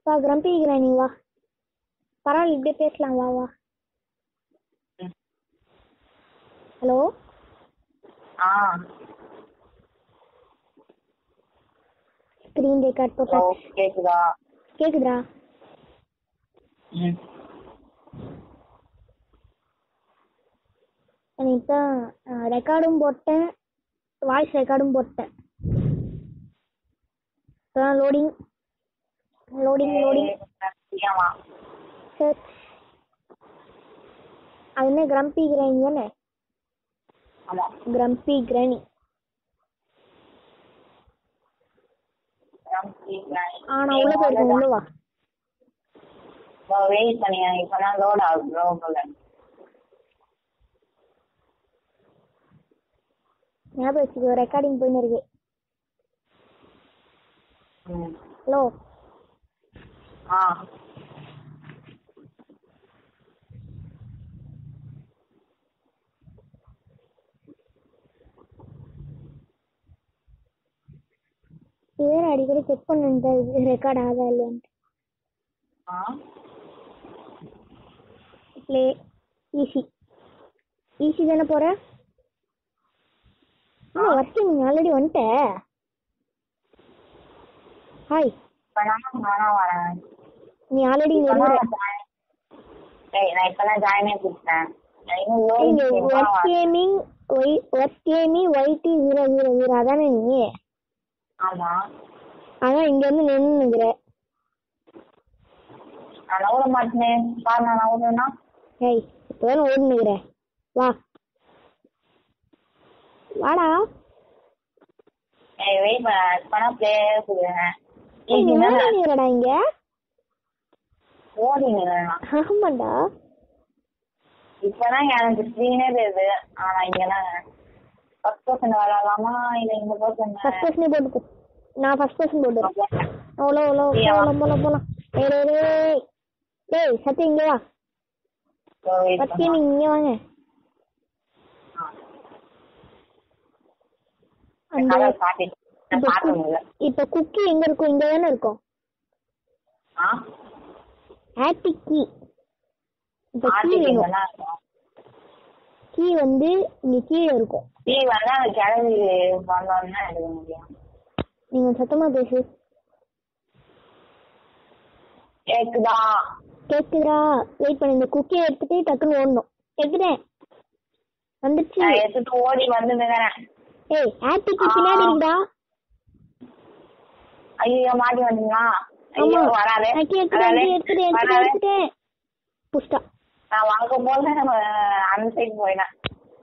வா கிரம்பி கிராணி வா பரவாயில்ல இப்படியே பேசலாம் வா வா ம். ஹலோ ஆ ஸ்க்ரீன் ரெக்கார்ட் ஹலோ போட்டா கேக்குதா கேக்குதுடா ம் நான் இப்போ ரெக்கார்டும் போட்டேன் வாய்ஸ் ரெக்கார்டும் போட்டேன் இப்போதான் லோடிங் லோடிங் லோடிங் சத்தியமா சர்ச் அது என்ன கிரம்பி கிராணி தானே ஆமா கிரம்பி கிராணி ஆ நான் உள்ள போயிருக்கேன் உள்ள வா வெயிட் பண்ணி இப்பதான் லோட் ஆகுது ரோபோல ஞாபகம் வச்சுக்கோ ரெக்கார்டிங் போயின்னு இருக்கு ம் ஹலோ ஆ இது வேற அடிக்கடி செக் பண்ணுங்க ரெக்கார்ட் ஆகா இல்லையான்ட்டு ஆ ப்ளே ஈஸி ஈஸி தானே போற ஆ ஒர்க்கிங் நீ ஆல்ரெடி வந்துட்ட ஹாய் இப்ப நான் நானா வரேன் நீ ஆல்ரெடி இங்க இப்பதான் இருக்கிற join- ஏய், நான் இப்பதான் ஜாயினே கொடுத்தேன் நான் இன்னும் load இங்க பண்ணி ஒர்க் வரேன். கேமிங் ஒய் ஒர்க் கேமிங் ஒய்டி ஜீரோ ஜீரோ ஜீரோ அதானே நீ ஆமா அதான் இங்க வந்து நின்னுங்கிற நான் நவுற மாட்டேனே பாரு நான் நவுறேன்னா ஏய் இப்போதான் ஓடுனுங்கிற வா வாடா ஏய் வெயிட் பண்ண இப்பனா பிளே கொடுக்குறேன் ஏய் நீ ஓடுனுங்கிறடா இங்க ஓடி நின்னா ஆமாண்டா இப்பதான் எனக்கு ஸ்க்ரீனே தெரியுது ஆனா இங்கதான் ஃபர்ஸ்ட் பர்சன் விளையாடலாமா இல்ல இந்த பர்சன் ஃபர்ஸ்ட் பர்சனே போட்டுக்கோ நான் ஃபர்ஸ்ட் பர்சன் போட்டுறேன் அவ்வளோ அவ்வளோ போலாம் போலாம் போலாம் டேய் டேய் டேய் டேய் சத்தி இங்க வா சத்தி நீ இங்க வாங்க அந்த இப்ப கு- இப்ப குக்கி எங்க இருக்கும் இங்க தானே இருக்கும் ஆட்டிக் கீ இப்ப கீ வேணும் கீ வந்து இங்க கீழே இருக்கும் டீ வந்து அந்த கிளவி வந்தோன்னா எடுக்க முடியும் நீங்க சத்தமா பேசு கேக்குதா கேக்குதா வெயிட் பண்ணு இந்த குக்கியை எடுத்துட்டு டக்குன்னு ஓடணும் எடுத்துட்டேன் வந்துருச்சு நான் எடுத்துட்டு ஓடி வந்து நிக்கிறேன் ஏய் ஆட்டிக்கு பின்னாடி இருக்குடா ஐயோ மாட்டி வந்தீங்களா ஐயோ ஆமா வராதே நான் எடுத்துட்டேன் வராதே, எடுத்துட்டேன் எடுத்துட்டேன் வராதே. எடுத்துட்டேன் புஷ்டா நான் வாங்க போது நம்ம அந்த சைடு போயினேன்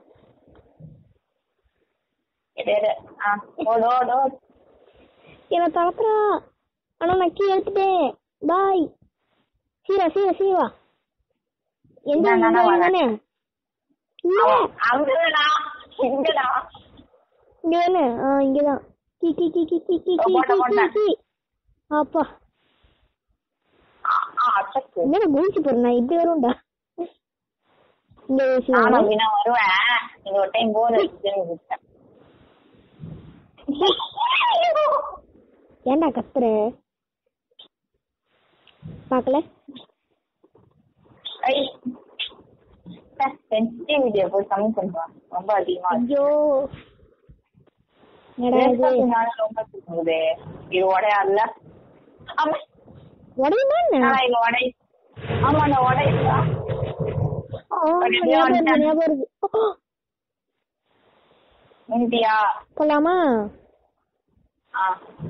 இரு, இரு. ஆ, ஓடு ஓடு ஓடு என்ன தளப்புறா ஆனா நான் கீ எடுத்துட்டேன் பாய் சீரா சீரா சீரா எங்க நான் இங்க தானே வரேன். தானே இல்ல அவன் அங்கடா இங்கடா இங்க தானே ஆ இங்கதான் key key key key key key ஓ, கீ போட்டேன், கீ போட்டேன். கீ அப்பா ஆ, ஆ, அச்சக்கு. என்ன குளிச்சு போறேன் நான் இப்படி வரும்டா இங்க நானும் யோசிச்சு அப்படின்னா வருவேன் இது ஒரு டைம் போர் அடிச்சுன்னு விட்டேன் ஏன்டா கத்துற பாக்கல ஐ சென்சிட்டிவிட்டியை போய் கம்மி பண்ணுவான் ரொம்ப அதிகமா இருக்கு. ஐயோ என்னடா இது பேசுறதுனால ரொம்ப சுத்துது இது உடையாதுல ஆமா உடையுமா என்ன ஆனா இது உடை ஆமா அந்த உடையுதா ஆ, ஞாபகம் இருக்கு, ஞாபகம் இருக்கு அப்பா, இந்தியா போலாமா ஆ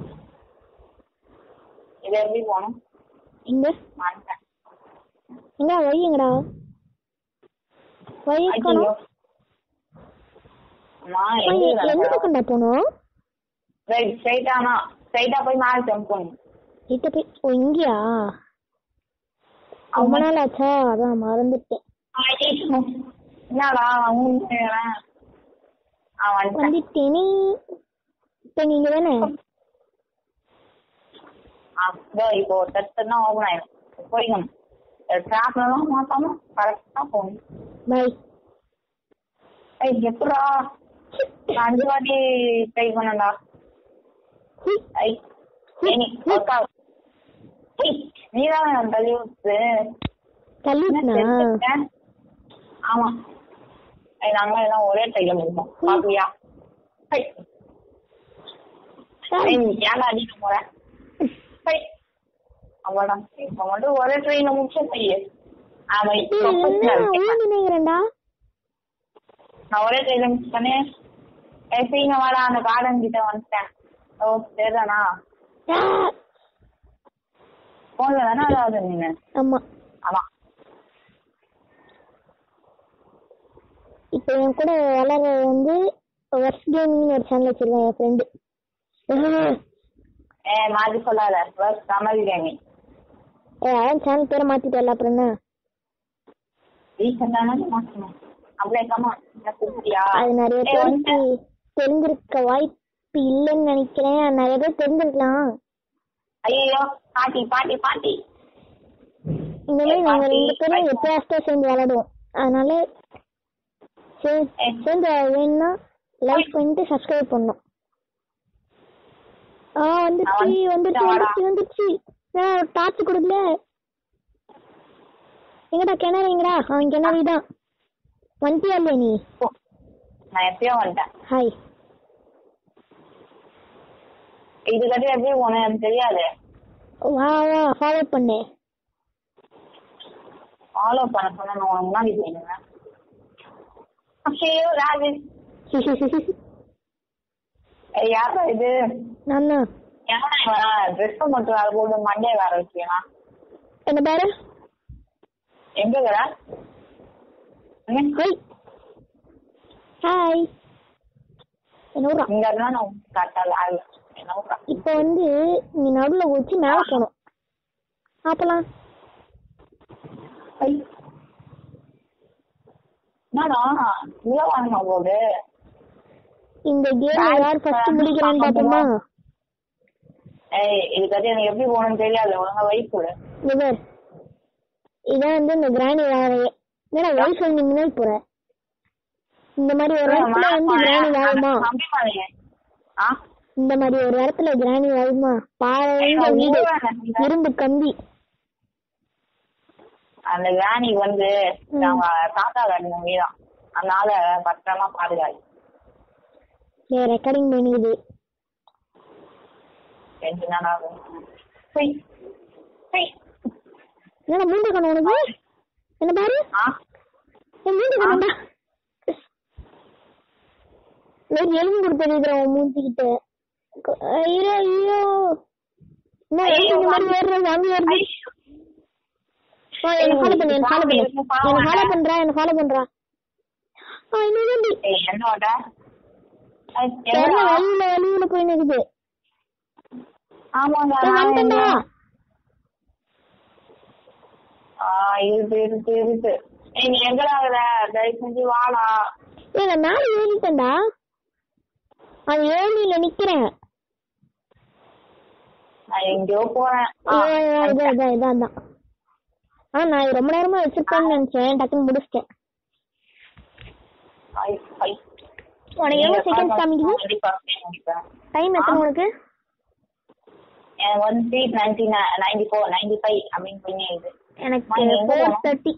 இது எப்படி போகணும் எங்க மாட்டேன் எங்க வழி எங்கடா வழி ஐயோ காணோம் அம்மா அம்மா, எங்க எ- எந்த பக்கம்டா போனோம் ரைட் ஸ்ட்ரைட்டானா ஸ்ட்ரைட்டா போய் மேலே ஜம்ப் பண்ணு கிட்ட போய் ஓ இங்கயா ரொம்ப நாள் ஆச்சா அதான் மறந்துட்டேன் ஐயோ. என்னடா அவங்க ஆ வந்துட்டேன் வந்துட்டேனே இப்ப நீங்க தானே அப்போ இப்போ டெஸ்ட் தான் ஓபன் ஆயிடும் போய்க்கணும் டிராப்லாம் மாத்தாம கரெக்டா போகணும் பாய் ஐய் எப்படா நான் அஞ்சு வாட்டி ட்ரை பண்ணேன்டா ஐ ஏனி ஒர்க் ஆகும் நீதான் என் தள்ளி விட்டு தள்ளிட்டுனா ஆமா ஏய், நாங்க எல்லாம் ஒரே டைல முடிப்போம் பாப்பியா ஹை. ஏய், நீ ஏன்டா அடிக்க போற ஹை. அவ்வளவுதான் இப்ப மட்டும் ஒரே ட்ரெயின முடிச்ச பைய ஆமா இப்ப first நாள் இருக்கேன். ஊன் நினைக்கிறேன்டா நான் ஒரே ட்ரெயில முடிச்சிட்டேனே ஏய் சீங்க வாடா அந்த கார்டன் கிட்ட வந்துட்டேன் ஓ சரிதானா போன்ல தானே அதாவது நீங்க ஆமா ஆமா இப்போ என் கூட வளர வந்து ஒர்க் கேமிங்னு ஒரு சேனல் வச்சிருக்கேன் என் ஃப்ரெண்டு ஏ மாத்தி சொல்லாத பஸ் தமிழ் கேமிங் ஏ அதான் சேனல் பேரை மாத்திட்டல அப்புறம் என்ன ரீசெண்டான மாற்றணும் அப்படியே கம்மா கூப்பிட்டியா அது நிறைய ஏய், பேருக்கு வந்துட்டேன். தெரிஞ்சிருக்க வாய்ப்பு இல்லைன்னு நினைக்கிறேன் நிறைய பேர் தெரிஞ்சிருக்கலாம் ஐயோ பாட்டி பாட்டி பாட்டி இந்த மாதிரி ஏய், நாங்க பாட்டி, ரெண்டு பேரும் பாட்டி. எப்பயாச்சும் சேர்ந்து விளையாடுவோம் அதனால சே- ஏய். சேர்ந்து வேணும்னா லைக் பண்ணிட்டு சப்ஸ்கிரைப் பண்ணணும் ஆ வந்துச்சு நான் வந்துச்சு வந்துட்டேன், வந்துச்சு வந்துச்சு டார்ச் கொடுக்கல எங்கடா கிணறு எங்கடா அவன் கிணறு தான் வந்துட்டியா இல்லையா நீ போ. நான் எப்பயோ வந்துட்டேன் ஹாய் இது கட்டி எப்படி போனேன் எனக்கு தெரியாது வா வா ஃபாலோ பண்ணு ஃபாலோ பண்ண சொன்னா நான் உனக்கு முன்னாடி போயிடுவேன் ஐயோ ராஜேஷ் ஏய், யாரா இது நான் தான் எவனா இவன் ட்ரெஸ் மட்டும் வேற போட்டு மண்டே வேற வச்சுக்கலாம் என்ன பாரு எங்க இருக்கிற ம், ஹாய் ஹாய் என்ன ஊரா இங்க இருந்தா நான் கரெக்டா லாகு என்ன ஊரா? இப்போ வந்து நீ நடுவுல வச்சு மேல போகணும் அப்பலாம் ஐ. என்னடா இவ்வளோ வாங்கினா போகுது இந்த கேம் Guys, யார் ஃபர்ஸ்ட் வந்து முடிக்கிறான்னு பார்க்க பாப்போமா ஏய் இது கட்டி எனக்கு எப்படி போகணும்னு தெரியாது ஒழுங்கா வயசு கொடு இவர் இதான் வந்து இந்த கிராணி வாழையே என்னடா வயசு வந்து முன்னாடி போற இந்த மாதிரி ஒரு இடத்துல வந்து கிராணி வாழுமா நம்பி பாருங்க ஆ இந்த மாதிரி ஒரு இடத்துல கிராணி வாழுமா பாறை இந்த வீடு இரும்பு கம்பி அந்த வேனிக்கு வந்து அவங்க தாத்தா கட்டின வீதான் அதனால பத்திரமா பாதுகாது ஏ ரெக்கார்டிங் பண்ணிக்குது ரெண்டு நாள் ஆகும் போய் போய் என்னடா மூன்று கண்ணு உனக்கு என்ன பாரு ஆ என் மூன்று கண்ணா வேறு எலும்பு கொடுத்துருக்குற உன் மூஞ்சிக்கிட்ட ஐயோ ஐயோ என்ன ஐயோ, இந்த மாதிரி ஏறுற சாமி வருது ஆ, என்ன ஃபாலோ பண்ணு என்ன ஃபாலோ பண்ணு என்ன ஃபாலோ பண்றா என்ன ஃபாலோ பண்றா ஆ இன்னும் தாண்டி ஏய் என்ன ஓட்ட தெரியல வழியில வழியில போய் நிக்குது ஆமாங்க ஏய், வந்துட்டேன்டா ஆ இருக்கு இருக்கு இருக்கு ஏய் நீ எங்கடா இருக்கிற தயவு செஞ்சு வாடா ஏய் நான் மேல ஏறிட்டேன்டா அது ஏழியில நிக்கிறேன் நான் எங்கேயோ போறேன் ஆ, ஐயோ, ஐயோ, இதான் இதான் இதான் தான் ஆ நான் இது ரொம்ப நேரமா வச்சிருப்பேன்னு நினைச்சேன் டக்குன்னு முடிச்சிட்டேன் ஐ, ஐ. உனக்கு எவ்வளவு செகண்ட்ஸ் காமிக்குது கண்டிப்பா முடிப்பேன். டைம் எத்தனை உனக்கு எனக்கு வந்து three ninety ninety four ninety five அப்படின்னு பண்ணி இது எனக்கு மணி எங்க ஃபோர் போகணும்? தேர்ட்டி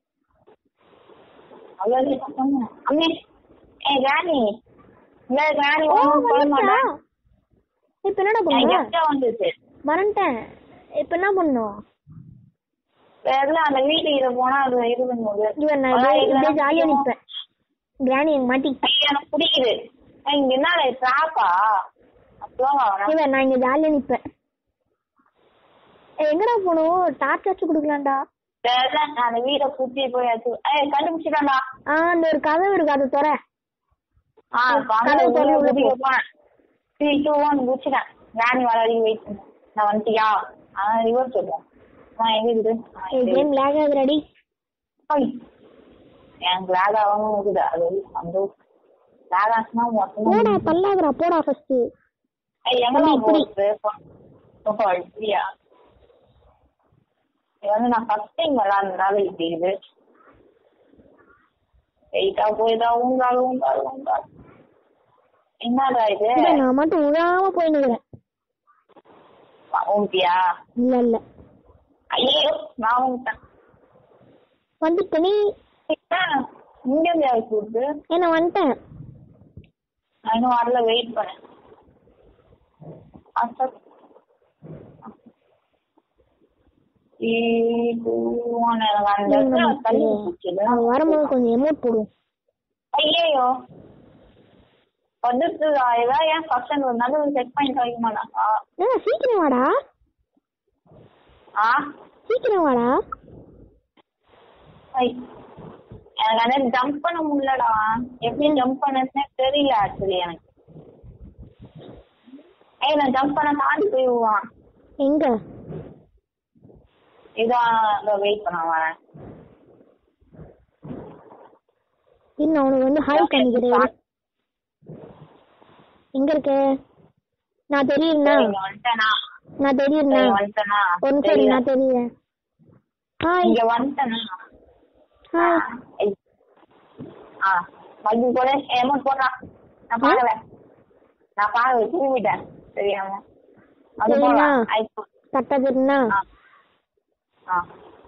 அவ்வளோ சொன்னேன் அம்மே ஏ கிராணி இல்ல கிராணி ஓ ஒன்றும் சொல்ல வந்துச்சா மாட்டேன் இப்ப என்னடா என் பண்ணுவ கெஸ்டா வந்துச்சு மறந்துட்டேன் இப்ப என்ன பண்ணும் தெரியல அந்த வீட்டுக்கு இதை போனா அது இருக்கும் போது இவன் நான் அதான் இப்படியே இதெல்லாம் இப்படியே ஜாலியா பிடிக்கும். நிப்பேன் கிராணி எங்க மாட்டிக்கிட்டேன் ஐயா, எனக்கு பிடிக்குது ஏய், இங்க என்ன ட்ராப்பா அப்பலாம் வரேன் இவன் நான் இங்க ஜாலியா நிப்பேன் ஏய், எங்கடா போகணும் டார்ச் வச்சு கொடுக்கலாம்டா தெரியல நான் அந்த வீட்டை சுத்தி போயாச்சு ஏய் கண்டுபிடிச்சிட்டான்டா ஆ அந்த ஒரு கதவு இருக்கு அதை துற ஆ கதவு திறந்து உள்ள கதவு போ. போனேன் த்ரீ டூ ஒன் முடிச்சிட்டேன் கிராணி வர வரைக்கும் வெயிட் பண்ணேன் நான் வந்துட்டியா ஆ ரிவர்ஸ் சொல்லுவோம் நான் எங்க இருக்குது கேம் லேக் ஆகுதுடாடி எனக்கு லேக் ஆகாம இருக்குது அது ஒரு சந்தோஷம் லேக் ஆச்சுன்னா மொத்தமா போடா பல்லாதுடா போடா ஃபர்ஸ்ட் ஏய், எங்கடா இப்படி. போகுது? ஓ, இப்படியா? இது வந்து நான் ஃபர்ஸ்ட் டைம் விளாடுறதுனால இப்படி இது வெயிட்டா போயிதா ஊங்கால் ஊங்கால் ஊங்கால் என்னடா இது நான் மட்டும் விழாம போய் நிக்கிறேன் ஊம்பியா இல்ல இல்ல ஐயோ நான் வந்துட்டேன் வந்துட்ட நீ இங்க இருந்து யாரு கூப்பிட்டு என்ன வந்துட்டேன் நான் இன்னும் வரல வெயிட் பண்ணேன் அசத் Three, two, one, எனக்கு அந்த இடத்துல தள்ளி விட்டுச்சுல. அவன் வரும்போது கொஞ்சம் எமௌண்ட் போடுவோம் ஐயையோ வந்துட்டுதா ஏதாவது ஏன் ஃபர்ஸ்ட் ஒரு நடுவில் செக் பண்ணி வைக்க மாட்டாங்க ஏ சீக்கிரம் வாடா ஆ சீக்கிரம் வாடா ஐ எனக்கு அந்த ஜம்ப் பண்ண முடியலடா எப்படி ஜம்ப் பண்ணதுன்னே தெரியல ஆக்சுவலி எனக்கு ஏய் நான் ஜம்ப் பண்ண தாண்டி போயிடுவான் எங்க இதான் வெயிட் பண்ண வரேன் இன்னும் அவனுக்கு வந்து ஹாய் பண்ணிக்கிறேன் எங்க இருக்க நான் தெரியுறேனா இங்க வந்துட்டேனா நான் தெரியுறேனா இங்க வந்துட்டேனா ஒரு நிமிஷம் இரு, நான் தெரியுறேன் ஹாய் இங்க வந்துட்டேனா ஹாய் ஐ. ஆ மறுபடியும் போல அமௌண்ட் போடுறான் நான் பார்க்கல நான் பார்க்கல தூங்கிட்டேன் தெரியாம அது சரிம்மா. போலாம் ஐபோன் கரெக்டா தெரியுனா ஆ ஆ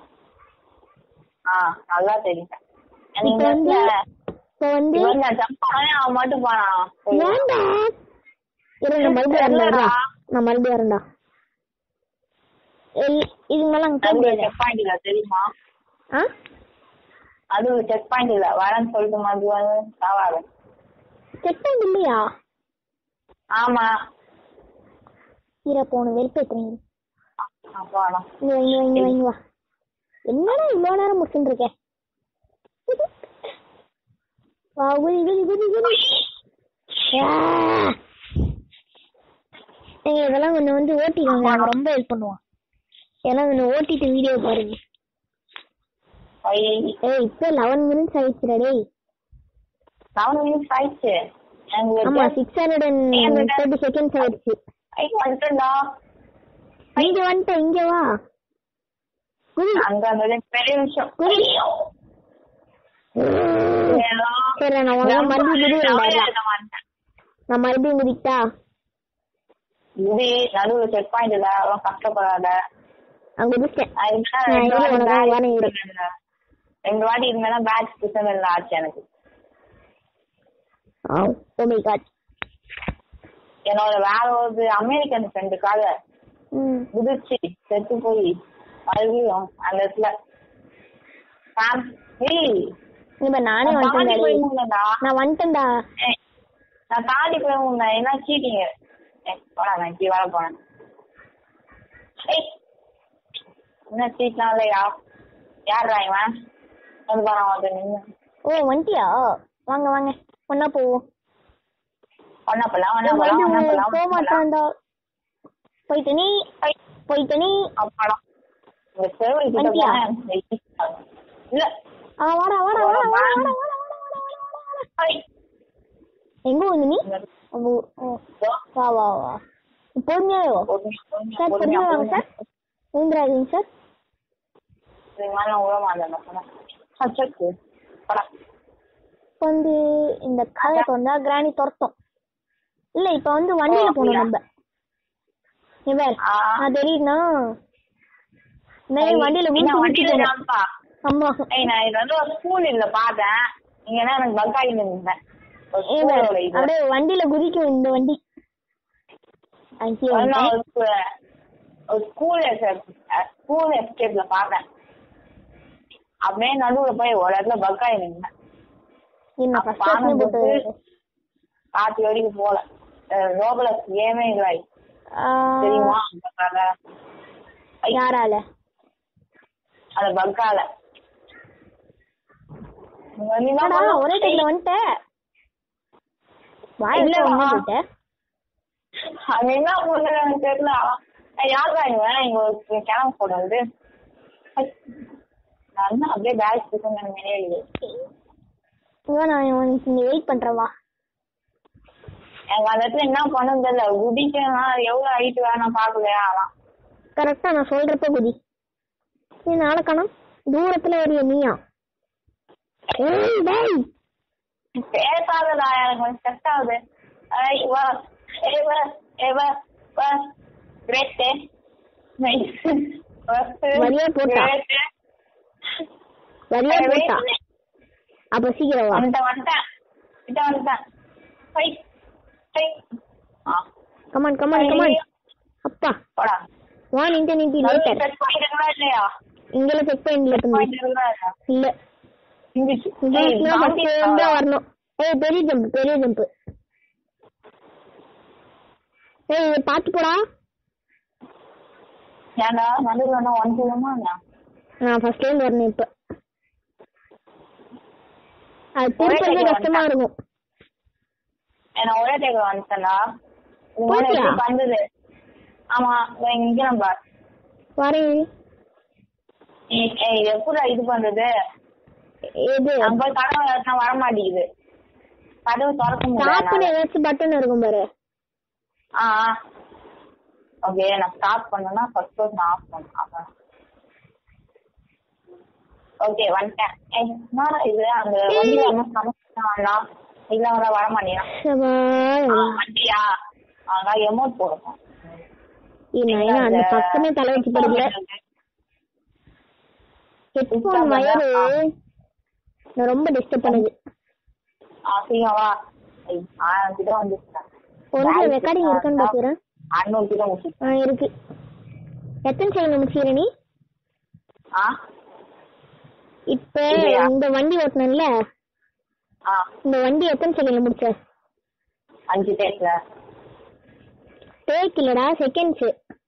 ஆ நல்லா தெரியும் இப்ப வந்து இப்ப வந்து இவன் நான் ஜம்ப் பண்ணே அவன் மட்டும் போனான் ஏன்டா இரு நான் மறுபடியும் வரேன்டா இருடா. நான் மறுபடியும் வரேன்டா எல்- இதுக்கு மேல அங்க போக நடுவில் முடியாது செக் பாயிண்ட் இல்ல தெரியுமா ஆ அது செக் பாயிண்ட் இல்ல வரேன்னு சொல்லிட்டு மறுபடியும் சாவாது செக் பாயிண்ட் இல்லையா ஆமா இர போன வெறுப்பேத்துறீங்க அப்பாடா இங்க வா, இங்க வா, இங்க வா, இங்க வா என்னடா இவ்வளவு நேரம் முடிச்சுட்டு இருக்கேன் வா குதி குதி குதி குதி ஆ! ஏங்க இதெல்லாம் கொஞ்சம் வந்து ஓட்டிக்கோங்க அவன் ரொம்ப ஹெல்ப் பண்ணுவான் இதெல்லாம் கொஞ்சம் ஓட்டிட்டு வீடியோ பாருங்க ஐய் ஏய் இப்போ லெவன் மினிட்ஸ் ஆயிடுச்சுடா டேய் செவன் மினிட்ஸ் ஆயிடுச்சு எனக்கு ஆமா ஒரு six hundred and thirty seconds ஆயிடுச்சு ஐ வந்துட்டா இங்க வந்துட்டேன் இங்க வா குதி அங்க அந்த பெரிய விஷயம் குதி. ஐயோ. சரி நான் உனக்கு மறுபடியும் குதிக்கிறேன் நான் மறுபடியும் குதிக்கிட்டா இது நடுவில் செக் பாயிண்ட் இல்ல அவ்வளவு கஷ்டப்படாத அங்க குதிச்சிட்டேன் அது என்ன நான் ரெண்டு இரு, வாட்டி உனக்கு badge வரேன் இரு. கொடுத்தேன்ல. ரெண்டு வாட்டி இருந்தா பேட்ச் புத்தகம் ஆச்சு எனக்கு ஓ மை காட் என்னோட வேற ஒரு அமெரிக்கன் ஃப்ரெண்டுக்காக ம் குதிச்சு செத்து போய் மறுபடியும் அந்த இடத்துல சாம், ஏய், இப்ப நானே நான் தாண்டி வந்துட்டேன்டா டேய். போயிருந்தேன்டா. நான் வந்துட்டேன்டா ஏய், நான் தாண்டி போயிருந்தேன் என்ன சீட்டிங்க போடா நான் இப்படி வர போனேன் ஏய், என்ன சீட்லாம் இல்லையா யாருடா இவன் வந்து போறான் வந்து நின்று ஓ வந்துட்டியா வாங்க வாங்க ஒன்னா போவோம் ஒன்னா போலாம் ஒன்னா என் போலாம் வண்டி ஒன்னா போக போலாம் மாட்டான்டா போயிட்டு நீ போயிட்டு நீ அப்பாடா இந்த சேவல் கிட்ட வண்டியா? போனேன் இல்ல ஆ வாடா வாடா வாடா வாடா வாடா வாடா வாடா வாடா வாடா ஐ. எங்க வந்து நீ ஓ, ஓ, வா வா வா பொறுமையாவே வா பொறுமையா, பொறுமையா, சார் பொறுமையா, பொறுமையா வாங்க சார் ஊந்துராதீங்க சார் இது மாதிரி நான் விட மாட்டேன் நான் சொன்னேன். அச்சக்கு. போடா. இப்போ வந்து இந்த கதை வந்தா கிராணி துரத்தும் இல்ல இப்ப வந்து வண்டியில ஓ, போகணும் அப்படியா? நம்ம இவர் ஆ. நான் தெரியுதுனா இந்த மாதிரி வண்டியில என்ன குதிச்சு குதிச்சு வண்டியில போகணும் ஜாம்பா? ஆமா ஏய், நான் இது வந்து ஒரு ஸ்கூல் இதுல பார்த்தேன் இங்க என்ன எனக்கு பக் ஆகி நின்றேன் ஒரு இவர் ஸ்கூலோட இது அப்படியே வண்டியில குதிக்கும் இந்த வண்டி அங்கேயே அது நான் வந்துட்டேன். ஒரு ஸ்கூ- ஒரு ஸ்கூல் ஸ்கூல் எஸ்கேப்ல பார்த்தேன் அப்படியே நடுவுல போய் ஒரு இடத்துல பக் ஆகி நின்றேன் என்ன அப்ப ஃபர்ஸ்ட் வருஷமே போட்டு பார்க்கும்போது பாத்தி வரைக்கும் போல ரோபலஸ் கேமே இல்லை ஆ, தெரியுமா அந்த கதை ஐ, யாரால அந்த பக்கால என்னடா ஒரே டைம்ல வந்துட்ட வாய் வச்சு இல்லடா. ஒண்ணா போயிட்ட அது என்ன பண்ணுறது எனக்கு தெரியல ஏய், யாருடா இவன் இங்க ஒரு கிளம்ப போடுறது நான் என்ன அப்படியே பேக் இருக்குன்னு எனக்கு நினைவு இவன் நான் உனக்கு இங்க வெயிட் பண்றேன் வா எனக்கு அந்த இடத்துல என்ன பண்ணணும் தெரியல குதிக்கணும் எவ்வளவு ஹைட் வேணும் பாக்கலையா அதான் கரெக்டா நான் சொல்றப்ப குதி நீ நாளை காணோம் தூரத்துல வரிய நீயா ஏய் டேய் பேசாதடா எனக்கு கொஞ்சம் ஸ்ட்ரெஸ் ஆகுது ஐய், வா ஏய், வா ஏய், வா வா கிரேட் வரியா போட்டா? வரியா போட்டா அப்ப சீக்கிரம் வா வந்துட்டேன் வந்துட்டேன் கிட்ட வந்துட்டேன் ஹை ஹை ஆ கமான் கமான் கமான் அப்பா போடா ஒன் இன்டர்நெட் லேட்டர் செக் பண்ணிருக்கா இல்லையா இங்கெல்லாம் செக் பாயிண்ட்ல செக் இருந்து பண்ணிருக்கா இல்லையா இல்ல இங்கிலீஷ் இங்கிலீஷ்னா ஃபர்ஸ்ட் இருந்தா வரணும் ஏய் பெரிய ஜம்ப் பெரிய ஜம்ப் ஏய் இதை பாத்து போடா ஏன்டா நடுவில் வேணா ஒன் கிலோமா என்ன நான் ஃபர்ஸ்ட் டைம் வரணும் இப்ப அது திருப்பி கஷ்டமா இருக்கும் என்ன ஒரே டேக் வந்துட்டேன்டா இது மாதிரி போட்டியா? எப்படி வந்தது ஆமா இதோ இங்க நம்ம வரேன் ஏய் இது எப்படி இது பண்றது இது நம்ம கதவு திறந்தா வர மாட்டேங்குது கதவு திறக்க ஸ்டாப்னு முடியல ஏதாச்சும் பட்டன் இருக்கும் பாரு ஆ ஓகே நான் ஸ்டார்ட் பண்ணனா ஃபர்ஸ்ட் பர்சன் ஆஃப் பண்ணேன் ஓகே வந்துட்டேன் ஏய் என்னடா இது அந்த வண்டி வரணும் சமைச்சு வேண்டாம் இல்ல வர வர மாட்டேங்கிறான் சபா, வண்டியா அதான் எமௌண்ட் போடணும் ஏய், நான் ஏன்னா அந்த பக்கமே தலை வச்சு படுக்கல ஹெட்ஃபோன் வயரு நான் ரொம்ப டிஸ்டர்ப் பண்ணுது அசிங்கவா ஆயிரம் கிட்ட வந்துச்சுடா ஒரு நிமிஷம் ரெக்கார்டிங் இருக்கான்னு பாத்துறேன் அறுநூறு கிட்ட முடிச்சு ஆ இருக்கு எத்தனை செகண்ட் முடிச்சிக்கிற நீ ஆ இப்ப இல்லையா? இந்த வண்டி ஓட்டணும்ல ஆ இந்த வண்டி எத்தனை செகண்ட்ல முடிச்ச அஞ்சு டேஸ்ல டேக் இல்லடா செகண்ட்ஸ்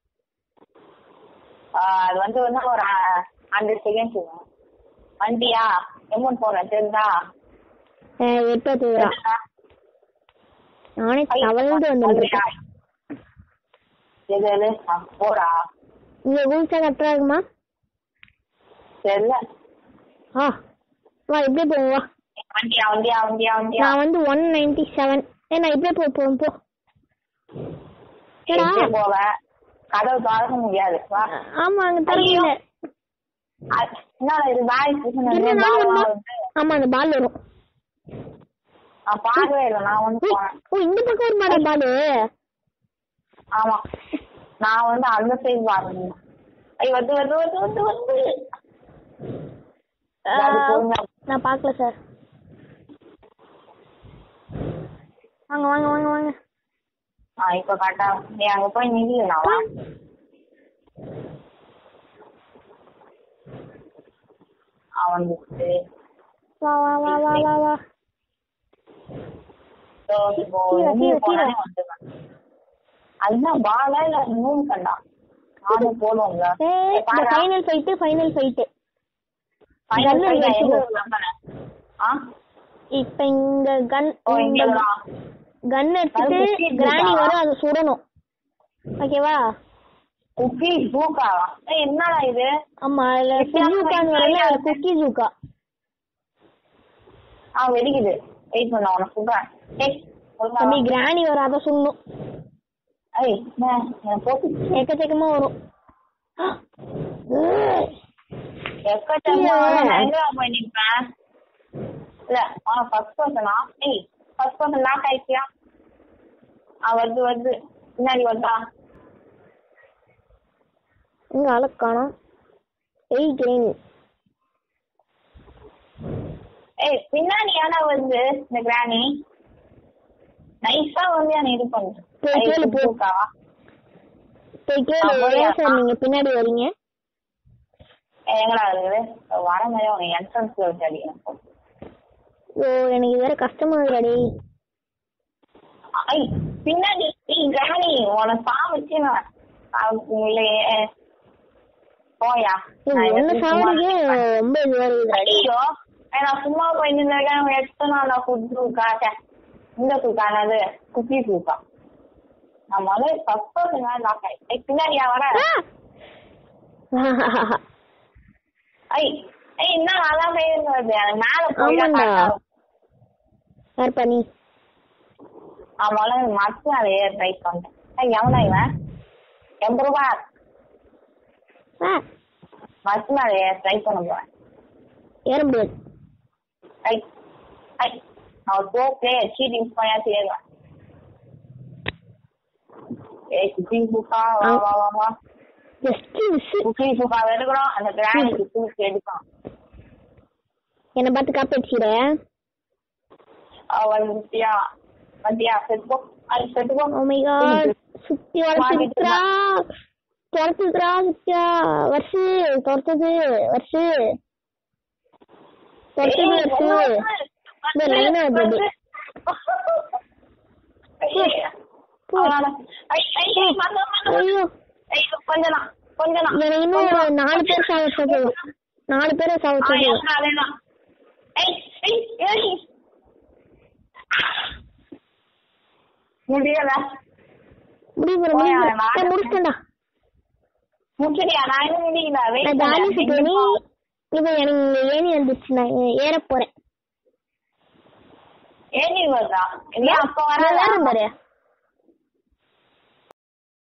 அது வந்து வந்து ஒரு ஹண்ட்ரட் செகண்ட்ஸ் வரும் வண்டியா எமௌண்ட் போடுறேன் தெரியுதா எப்ப தூரா நானே தவழ்ந்து வந்துருக்கேன் எது எது ஆ, போடா இங்க ரூல்ஸா கரெக்டா இருக்குமா தெரியல ஆ வா இப்படியே போவோம் வா வண்டியா வண்டியா வண்டியா வண்டியா நான் வந்து ஒன் நைன்டி செவன் ஏ நான் இப்படியே போ போவோம் போ ஏடா எப்படி போவ கதவு திறக்க முடியாது வா ஆமா அங்க தரல அது- என்னடா இது வாய்ஸ் ஆமா அந்த பால் வரும் நான் பார்க்கவே இல்லை நான் வந்து ஏய், போனேன் ஓ இந்த பக்கம் ஒரு மாடல் பாலு ஆமா நான் வந்து அந்த சைடு பாருங்க ஐய் வந்து வந்து வந்து வந்து வந்து ஆ, அது பொறுமையா. நான் பார்க்கல சார் வாங்க வாங்க வாங்க வாங்க ஆ இப்ப கரெக்டா நீ அங்க போய் நில்லு நான் வா. அவன் வந்துச்சு வா வா வா வா வா வா So, இப்போ கீழே, வெளிய கீழே, போனாலே வந்துடுவேன். அதுதான் பாலா இல்ல நூல் கண்டா நானும் போடுவோம்ல ஏய் ஏய், இந்த பாருடா. Final fight final fight Final கன்னு fight ஆ? வச்சுக்கோ. எங்க நம்புன? ஆ இப்ப இங்க கன் ஓ இங்கடா கன் எடுத்துட்டு அது குக்கி கிராணி ஜூஸா? வரும் அதை சுடணும் ஓகேவா குக்கி பூக்காவா ஏய் என்னடா இது ஆமா அதுல வித்தியாசமா சுஜூக்கான்னு வரல இருக்கு. அதுல குக்கி ஜூக்கா ஆ வெடிக்குது வெயிட் பண்ண உனக்கு சொல்றேன் ஏய் ஒழுங்கா தம்பி வா. கிராணி வரும் அதை சுடணும் ஏய் என்ன எனக்கு போட்டு எக்கச்சக்கமா வரும் எக்கச்சக்கமா கீழே. நான் எங்க போய் நிப்பேன் இல்ல ஆ ஃபர்ஸ்ட் பர்சனா ஏய் ஃபர்ஸ்ட் பர்சன் லாக் ஆயிடுச்சியா ஆ வருது வருது பின்னாடி வருதா இங்க அழக்கானா எய் கிரீன் ஏய் பின்னாடி ஏன்னா வருது இந்த கிராணி நைஸா வந்து என்ன இது பண்ணு போய் கேளு, போ. பூக்காவா போய் கேளு அப்படியா? ஏன் சார் நீங்க பின்னாடி வரீங்க ஏய், எங்கடா இருக்குது வர மாதிரி உனக்கு என்ட்ரன்ஸ்ல வச்சு அடிக்கணும் ஓ எனக்கு இது வேற கஷ்டமா இருக்குடா டேய் ஐ பின்னாடி ஏய், கிராணி உனக்கு பாவம் வச்சு நான் பாவம் இல்லையே போயா நான் ஏய், இதை ஒண்ணு சும்மா சாவடிக்கே ரொம்ப இதுவா இருக்குதுடா டேய் ஐயோ ஏய், நான் சும்மா போய் நின்றுருக்கேன் எடுத்து நான் ஃபுட் தூக்காட்டேன் இந்த தூக்கானது குக்கி தூக்கா நான் முதல்ல ஃபர்ஸ்ட் பர்சன் லாக் ஆயிட்டேன் பின்னாடியா வர ஆ! ஐ ஐய் என்ன நல்லா போயிருந்தது எனக்கு மேல போயிட்டா ஆமாண்டா. correct ஆ இருக்கும். யார் பண்ணி நான் முதல்ல மத்து அதை ட்ரை பண்ணேன் ஐய் எவனா இவன் எண்பது ரூபா ஆ மத்து அதை ட்ரை பண்ண போறேன் ஏற முடியாது ஐ ஐ நான் ஒரு ப்ரோ பிளேயர் சீட் யூஸ் பண்ணியா தேடுவேன் ஏய் குக்கிங் புக்கா வா வா வா வா ஜஸ்ட் மிஸ் குக்கி சூப்பாவை எடுக்கணும் அந்த கிராணிக்கு தூக்கி எடுக்கணும் என்னை பார்த்து காப்பி அடிச்சுக்கிற அவள் முத்தியா மத்தியா செத்துப்போ அது செத்துப்போ ஓ மை காட் சுத்தி வளர்த்துக்கிறா துரத்துக்கிறா சுத்தியா வருஷு துரத்துது வருஷு துரத்துது வருஷு இந்த லைன் வருது போ. ஐயோ கொஞ்சம் தான் கொஞ்சம் தான் எனக்கு இன்னும் ஒரு நாலு பேர் சாவச்சா போதும் நாலு பேரை சாவச்சா போதும் முடியல முடிவு பண்ண முடிவு பண்ண. ஏய், முடிச்சிட்டேன்டா முடிச்சிட்டியா நான் இன்னும் முடியல நான் ஜாலி சுத்தேனி இப்போ எனக்கு இங்க ஏணி வந்துருச்சு நான் ஏற போறேன் ஏனி வருதா இல்ல அப்ப நான் வர ஏறும் பாரு